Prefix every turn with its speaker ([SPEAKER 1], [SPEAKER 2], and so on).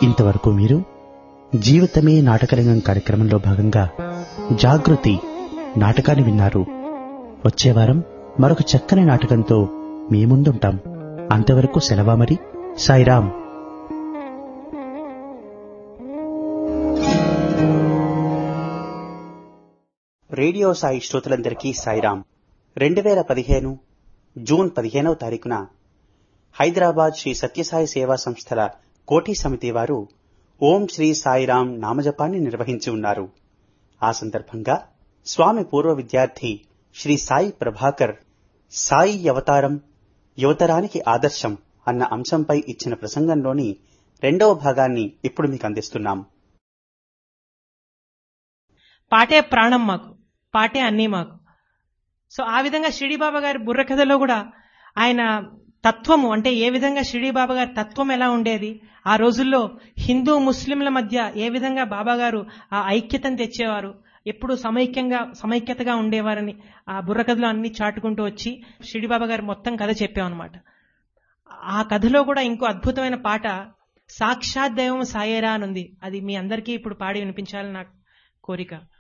[SPEAKER 1] ఇంతవరకు మీరు జీవితమే నాటకరంగం కార్యక్రమంలో భాగంగా జాగృతి నాటకాన్ని విన్నారు వచ్చే వారం మరొక చక్కని నాటకంతో మీ ముందుంటాం అంతవరకు సెలవా మరి సాయిరాం రేడియో సాయి శ్రోతలందరికీ సాయిరాం రెండు వేల పదిహేను జూన్ పదిహేనవ తారీఖున హైదరాబాద్ శ్రీ సత్యసాయి సేవా సంస్థల కోటి సమితి వారు ఓం శ్రీ సాయిరాం నామజపాన్ని నిర్వహించి ఉన్నారు ఆ సందర్భంగా స్వామి పూర్వ విద్యార్థి శ్రీ సాయి ప్రభాకర్ సాయి అవతారం యువతరానికి ఆదర్శం అన్న అంశంపై ఇచ్చిన ప్రసంగంలోని రెండవ భాగాన్ని ఇప్పుడు మీకు అందిస్తున్నాం
[SPEAKER 2] పాటే ప్రాణం మాకు పాటే అన్నీ మాకు సో ఆ విధంగా షిరిడి బాబా గారి బుర్ర కథలో కూడా ఆయన తత్వము అంటే ఏ విధంగా షిరిడి బాబా గారి తత్వం ఎలా ఉండేది ఆ రోజుల్లో హిందూ ముస్లింల మధ్య ఏ విధంగా బాబా గారు ఆ ఐక్యతను తెచ్చేవారు ఎప్పుడు సమైక్యంగా సమైక్యతగా ఉండేవారని ఆ బుర్ర కథలో అన్ని చాటుకుంటూ వచ్చి షిరిడి బాబా గారు మొత్తం కథ చెప్పామన్నమాట ఆ కథలో కూడా ఇంకో అద్భుతమైన పాట సాక్షాత్ దైవం సాయేరా అని ఉంది అది మీ అందరికీ ఇప్పుడు పాడి వినిపించాలని నాకు కోరిక